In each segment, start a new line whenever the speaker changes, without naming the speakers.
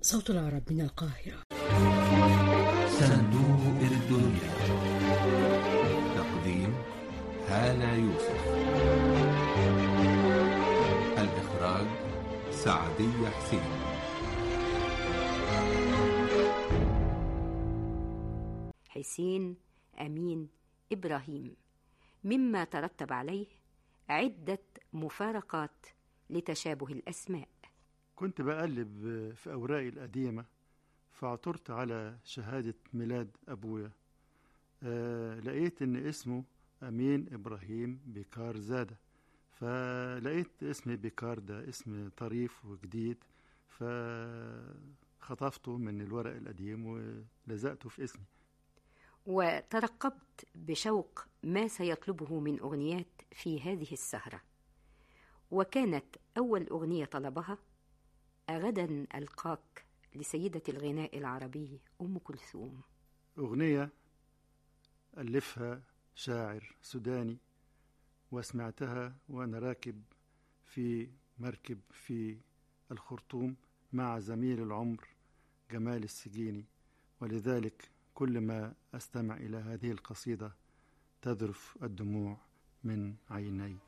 صوت العرب من القاهرة
صندوق الدنيا تقديم هالة يوسف الإخراج سعدية حسين
حسين أمين إبراهيم مما ترتب عليه عدة مفارقات لتشابه الأسماء
كنت بقلب في أوراقي القديمة فعثرت على شهادة ميلاد أبويا آه لقيت إن اسمه أمين إبراهيم بيكار زادة فلقيت اسم بيكار ده اسم طريف وجديد فخطفته من الورق القديم ولزقته في اسمي
وترقبت بشوق ما سيطلبه من أغنيات في هذه السهرة وكانت أول أغنية طلبها أغدا ألقاك لسيدة الغناء العربي أم كلثوم
أغنية ألفها شاعر سوداني وسمعتها وأنا راكب في مركب في الخرطوم مع زميل العمر جمال السجيني ولذلك كل ما أستمع إلى هذه القصيدة تذرف الدموع من عيني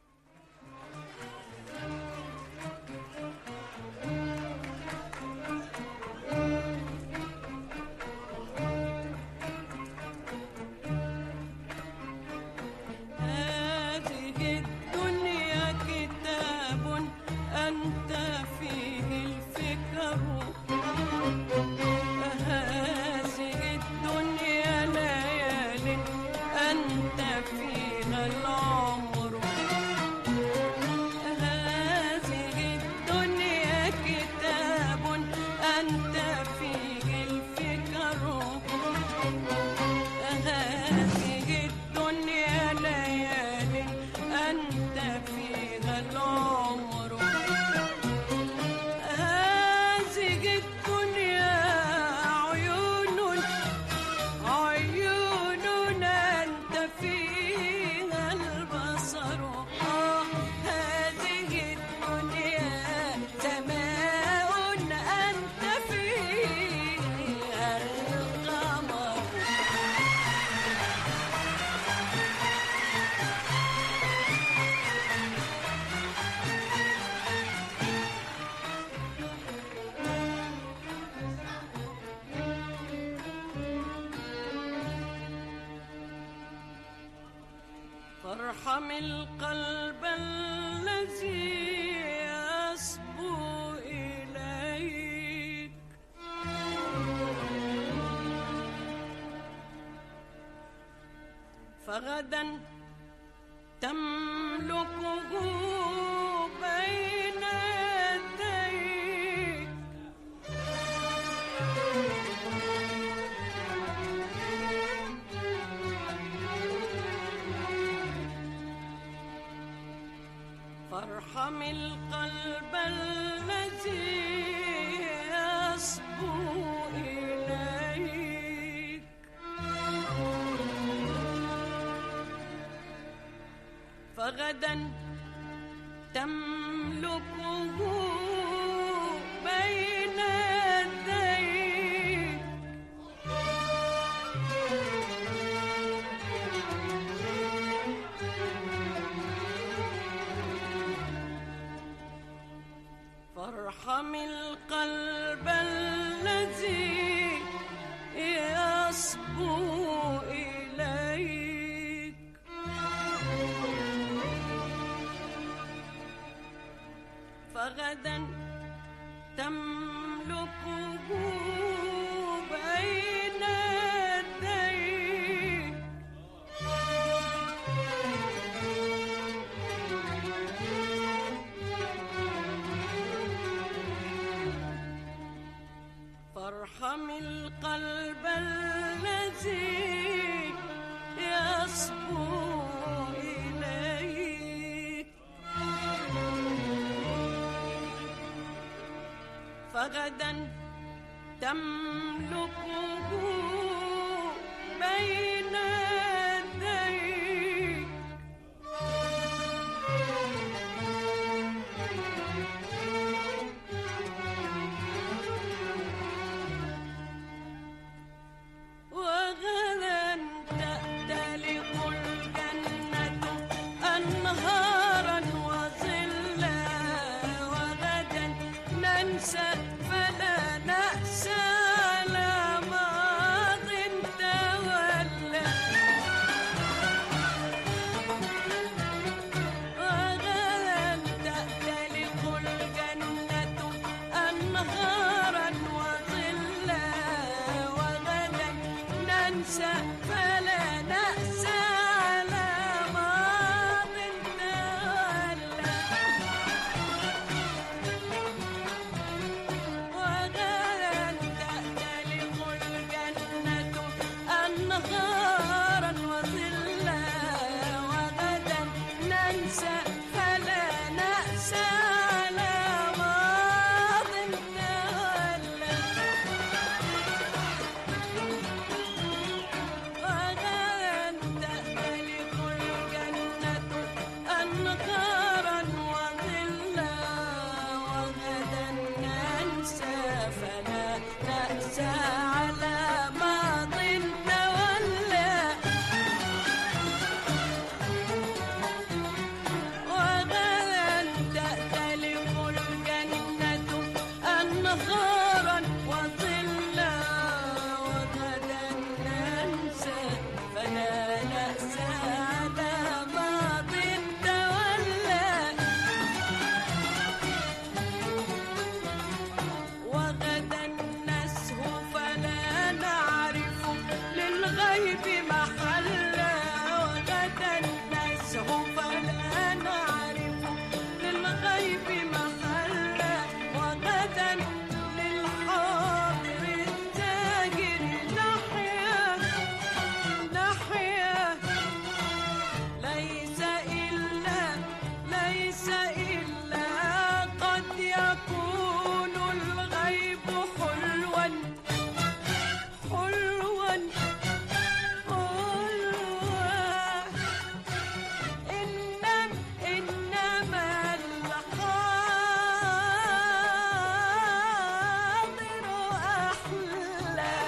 هذه الدنيا كتاب أنت فيه الفكر هذه الدنيا ليال أنت فيها العمر هذه الدنيا كتاب أنت فيه الفكر هذه الدنيا ليال أنت فيها العمر هذه الدنيا عيون عيون أنت فيها البصر آه هذه الدنيا سماء أنت فيها القمر فارحم القلب الذي يصبو إليك فغدا تملكه بين يديك فارحم القلب الذي يصبو إليك فغدا تملكه بين يديك فارحم القلب الذي يصبو إليك فغدا تملكه بين يديك فارحم القلب الذي يصبو إليك فغدا تملكه بين يديك ننسى فلا نأسى على ماض تولى وغدا تأتلف الجنة أنهارا وظلا وغدا ننسى فلا نأسى على ماض تولى وغدا تأتلف الجنة أنهارا وظلا وغدا ننسى فلا نأسى على ماض تولى وغدا تأتلف الجنة أنهارا وظلا وغدا ننسى فلا نأسى على ماض تولى وغدا نسهو فلا نعرف للغيب محلا وغدا نسهو فلا نعرف للغيب محلا وغدا للحاضر التاجر نحيا نحيا ليس إلا ليس إلا قد يكون الغيب حلوا حلوا حلوا إنما إنما الحاضر أحلى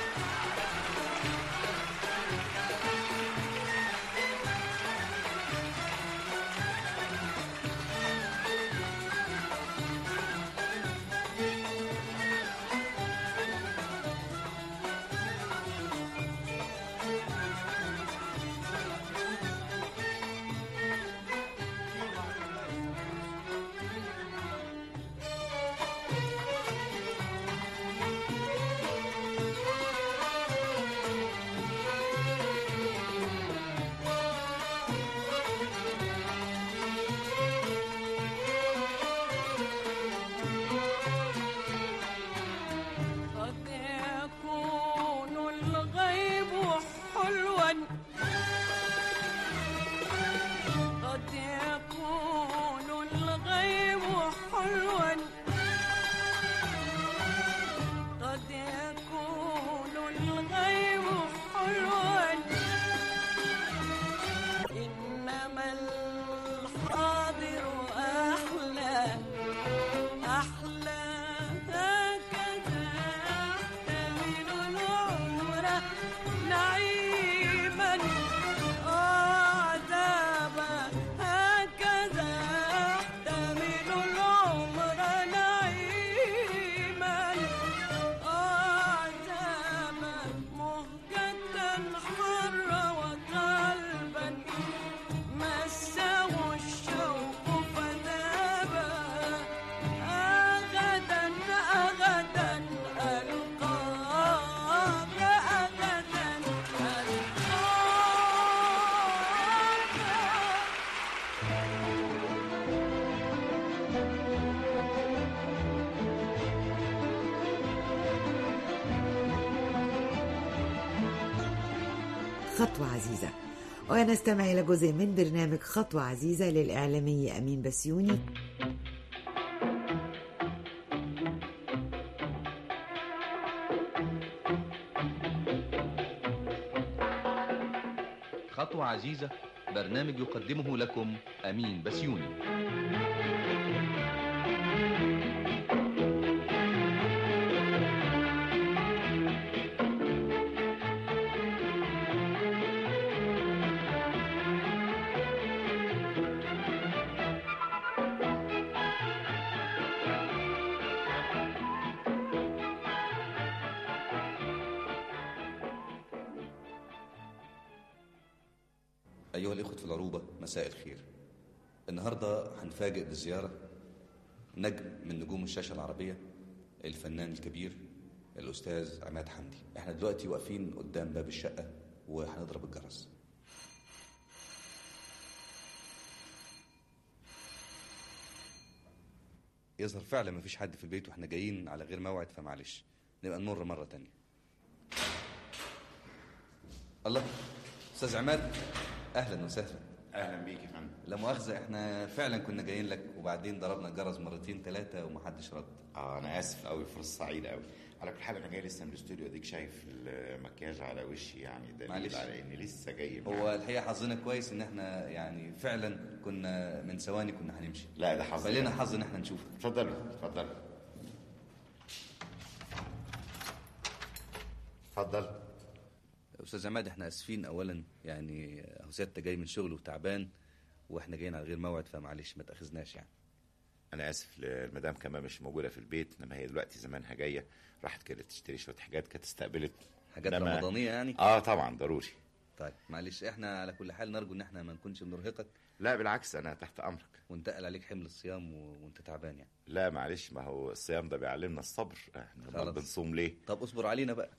قد يكون الغيب حلوا قد يكون الغيب حلوا قد يكون الغيب حلوا إنما الحاضر أحلى أحلى هكذا أحتمل العمر نعيما عذابا هكذا أحتمل العمر نعيما عذابا مهجة حر وقلبا مسه الشوق فذابا أغدا أغدا ألقاك أغدا ألقاك
خطوة عزيزة ونستمع إلى جزء من برنامج خطوة عزيزة للإعلامي أمين بسيوني
خطوة عزيزة برنامج يقدمه لكم أمين بسيوني
أيها الإخوة في العروبة مساء الخير النهاردة هنفاجئ بزيارة نجم من نجوم الشاشة العربية الفنان الكبير الاستاذ عماد حمدي احنا دلوقتي واقفين قدام باب الشقه وهنضرب الجرس يظهر فعلا مفيش حد في البيت واحنا جايين على غير موعد فمعلش نبقى نمر مره تانية الله استاذ عماد اهلا وسهلا
اهلا بيك يا فندم
لا مؤاخذه احنا فعلا كنا جايين لك وبعدين ضربنا الجرس مرتين ثلاثه ومحدش رد
اه انا اسف قوي فرصه سعيده قوي على كل حال انا جاي لسه من الاستوديو اديك شايف المكياج على وشي يعني دليل
معلش.
على اني لسه جاي من-
هو الحقيقه حظنا كويس ان احنا يعني فعلا كنا من ثواني كنا هنمشي
لا ده حظ
فلنا حظ ان احنا نشوفك
اتفضلوا اتفضلوا اتفضل
استاذ عماد احنا اسفين اولا يعني اهو سيادتك جاي من شغل وتعبان واحنا جايين على غير موعد فمعلش ما تاخذناش يعني
انا اسف المدام كمان مش موجوده في البيت انما هي دلوقتي زمانها جايه راحت كده تشتري شويه حاجات كانت استقبلت
حاجات
إنما-
رمضانيه يعني
اه طبعا ضروري
طيب معلش احنا على كل حال نرجو ان احنا ما نكونش بنرهقك
لا بالعكس انا تحت امرك
ونتقل عليك حمل الصيام و... وانت تعبان يعني
لا معلش ما هو الصيام ده بيعلمنا الصبر احنا
خلاص.
أمال بنصوم ليه
طب اصبر علينا بقى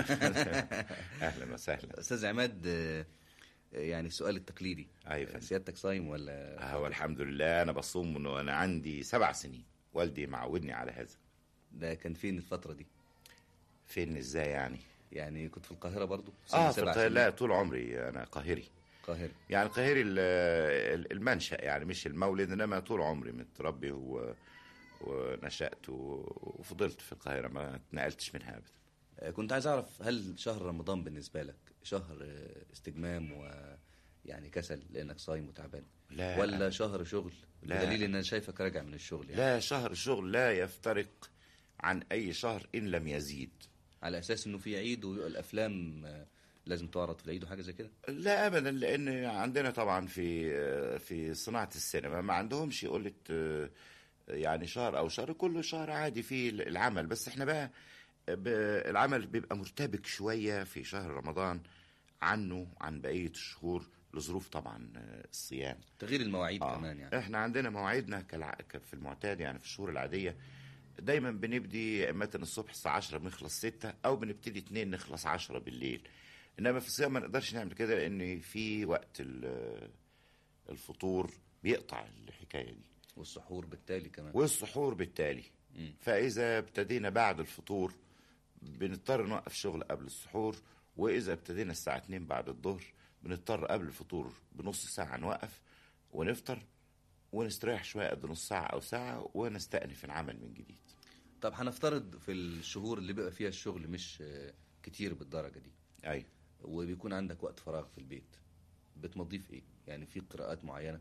اهلا وسهلا
استاذ عماد آه، يعني السؤال التقليدي
ايوه فندم.
سيادتك صايم ولا
هو الحمد لله انا بصوم من وانا عندي سبع سنين والدي معودني على هذا
ده كان فين الفتره دي
فين ازاي يعني
يعني كنت في القاهره برضو
اه
سن
في
سبع
القاهرة
سنين.
لا طول عمري انا قاهري
القاهره
يعني القاهري ال- ال- المنشأ يعني مش المولد انما طول عمري متربي و... ونشأت و... وفضلت في القاهرة ما اتنقلتش منها ابدا
آه، كنت عايز اعرف هل شهر رمضان بالنسبه لك شهر آه، استجمام و يعني كسل لانك صايم وتعبان
لا.
ولا شهر شغل
لا.
بدليل ان انا شايفك راجع من الشغل يعني
لا شهر الشغل لا يفترق عن اي شهر ان لم يزيد
على اساس انه في عيد والافلام آه، لازم تعرض في العيد وحاجه زي كده
لا ابدا لان عندنا طبعا في في صناعه السينما ما عندهمش قله آه، يعني شهر او شهر كل شهر عادي فيه العمل بس احنا بقى ب- العمل بيبقى مرتبك شويه في شهر رمضان عنه عن بقيه الشهور لظروف طبعا آه، الصيام
تغيير المواعيد
آه.
كمان يعني
احنا عندنا مواعيدنا كالع... ك- في المعتاد يعني في الشهور العاديه دايما بنبدي مثلا الصبح الساعه 10 بنخلص 6 او بنبتدي 2 نخلص 10 بالليل انما في الصيام ما نقدرش نعمل كده لان في وقت ال- الفطور بيقطع الحكايه دي
والسحور بالتالي كمان
والسحور بالتالي
مم.
فاذا ابتدينا بعد الفطور بنضطر نوقف شغل قبل السحور واذا ابتدينا الساعه 2 بعد الظهر بنضطر قبل الفطور بنص ساعه نوقف ونفطر ونستريح شويه قد نص ساعه او ساعه ونستأنف العمل من جديد
طب هنفترض في الشهور اللي بيبقى فيها الشغل مش آه، كتير بالدرجه دي
ايوه
وبيكون عندك وقت فراغ في البيت بتمضيه في ايه يعني في قراءات معينه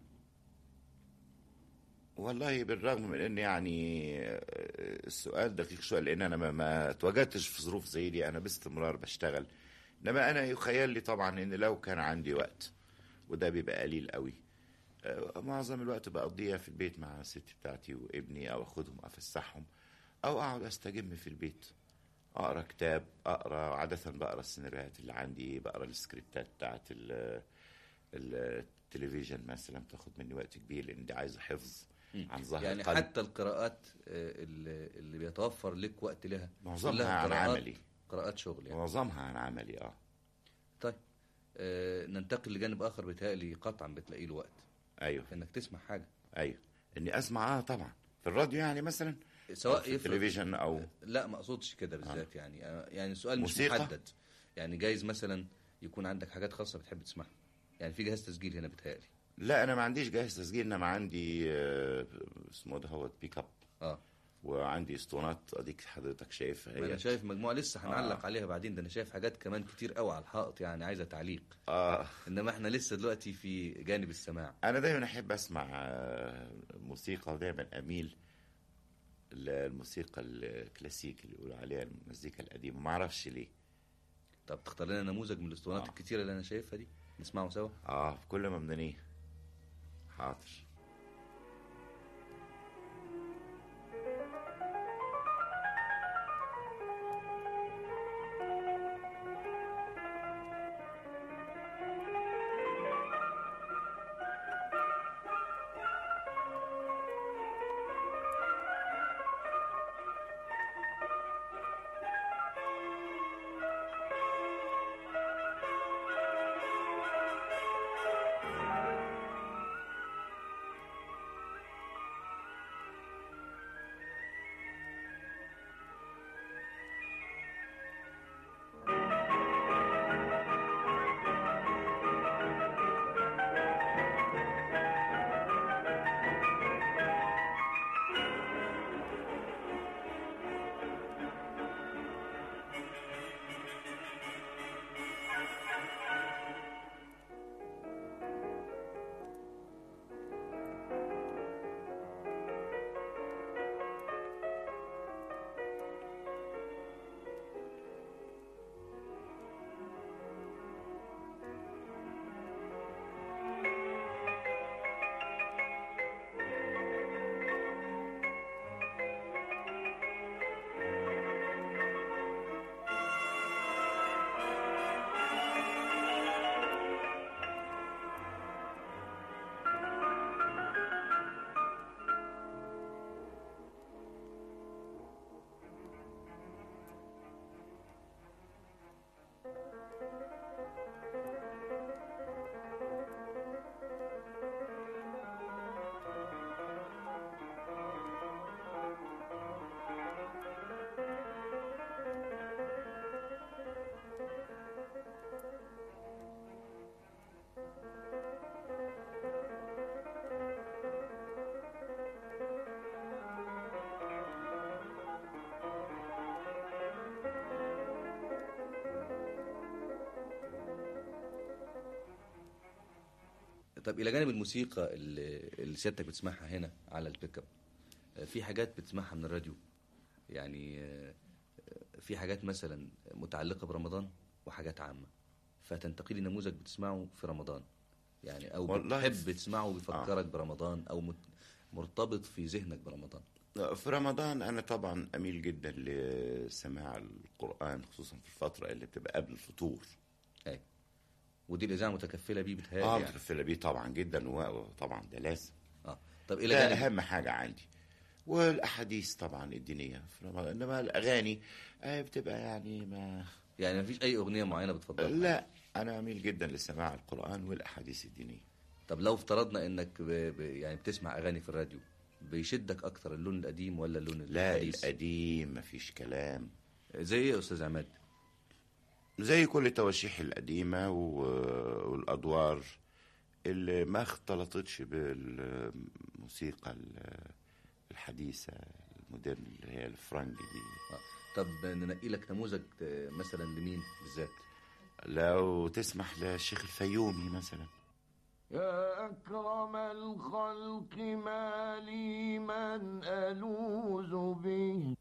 والله بالرغم من ان يعني آه، السؤال دقيق شويه لان انا ما, ما اتواجدتش في ظروف زي دي انا باستمرار بشتغل انما انا يخيل لي طبعا ان لو كان عندي وقت وده بيبقى قليل قوي آه، معظم الوقت بقضيها في البيت مع الست بتاعتي وابني او اخدهم افسحهم او اقعد استجم في البيت اقرا كتاب اقرا عاده بقرا السيناريوهات اللي عندي بقرا السكريبتات بتاعت ال- التلفزيون مثلا بتاخد مني وقت كبير لان دي عايزه حفظ عن ظهر
يعني
القلب
حتى القراءات آه، اللي اللي بيتوفر لك وقت لها
معظمها
كلها
عن
قراءات-
عملي.
قراءات شغل يعني
معظمها عن عملي اه
طيب آه ننتقل لجانب اخر بيتهيألي قطعا بتلاقي له وقت
ايوه
انك تسمع حاجه
ايوه اني اسمع اه طبعا في الراديو يعني مثلا
سواء
أو في
يفرق-
التلفزيون او
لا ما اقصدش كده بالذات يعني آه، يعني السؤال مش
موسيقى؟
محدد يعني جايز مثلا يكون عندك حاجات خاصه بتحب تسمعها يعني في جهاز تسجيل هنا بيتهيألي
لا انا ما عنديش جهاز تسجيل انما عندي آه، اسمه ده هو بيك اب
اه
وعندي اسطوانات اديك حضرتك شايفها
ما انا
هي
شايف مجموعه لسه هنعلق
آه.
عليها بعدين ده انا شايف حاجات كمان كتير قوي على الحائط يعني عايزه تعليق
اه
انما احنا لسه دلوقتي في جانب السماع
انا دايما احب اسمع آه، موسيقى ودايما اميل للموسيقى الكلاسيك اللي يقولوا عليها المزيكا القديمه ما اعرفش ليه
طب تختار لنا نموذج من الاسطوانات
آه.
الكتيره اللي انا شايفها دي نسمعه سوا
اه في كل ممدنيه حاضر
طب الى جانب الموسيقى اللي, اللي سيادتك بتسمعها هنا على البيك اب آه، في حاجات بتسمعها من الراديو يعني آه، في حاجات مثلا متعلقه برمضان وحاجات عامه فتنتقي لي نموذج بتسمعه في رمضان يعني او
والله
بتحب تسمعه بيفكرك برمضان او مت- مرتبط في ذهنك برمضان
في رمضان أنا طبعا أميل جدا لسماع القرآن خصوصا في الفترة اللي بتبقى قبل الفطور
اي ودي الاذاعه متكفله بيه بتهيألي
اه
يعني
متكفلة بيه طبعا جدا وطبعا ده لازم
اه طب الى
ده
جانب
أهم حاجة عندي والأحاديث طبعا الدينية في رمضان إنما الأغاني آه بتبقى يعني ما
يعني مفيش اي اغنيه معينه بتفضلها
لا أنا أميل جدا لسماع القرآن والأحاديث الدينية
طب لو افترضنا انك ب... ب... يعني بتسمع اغاني في الراديو بيشدك اكتر اللون القديم ولا اللون
لا
الحديث
القديم مفيش كلام
زي ايه يا استاذ عماد
زي كل التواشيح القديمة و- والأدوار اللي ما اختلطتش بالموسيقى ال- الحديثة المودرن اللي هي الفرنج دي
آه. طب ننقي لك نموذج آه، مثلا لمين بالذات
لو تسمح للشيخ الفيومي مثلا
يا أكرم الخلق ما لي من ألوذ به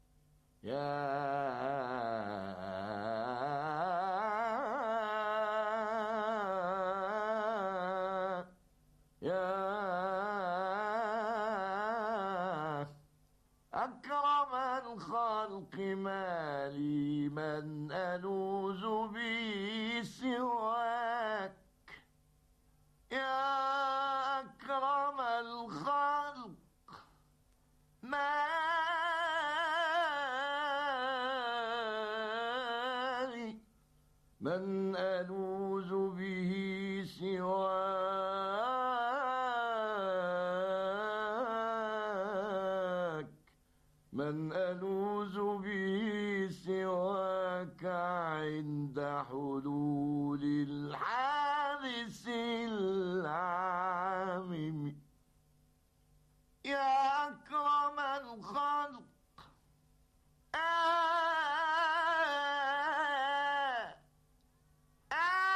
يا يا أكرم الخلق ما لي من ألوذ به سواك يا أكرم الخلق ما لي من ألوذ به سواك من ألوذ به سواك عند حلول الحادث العامم يا أكرم الخلق آه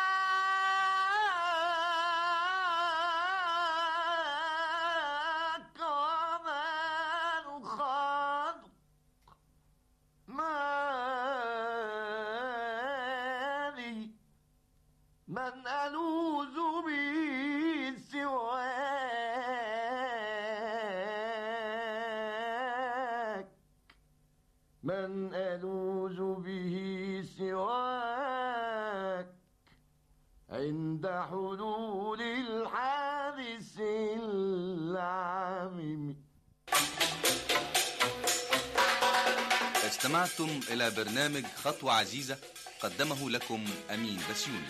أكرم الخلق مالي من ألوذ به سواك من ألوذ به سواك عند حلول الحادث العامم
استمعتم إلى برنامج خطوة عزيزة قدمه لكم أمين بسيوني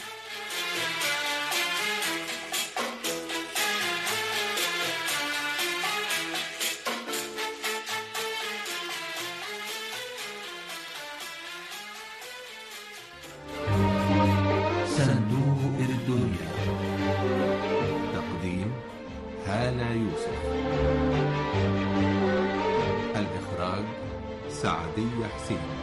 صندوق الدنيا تقديم هالة يوسف الإخراج سعدية حسين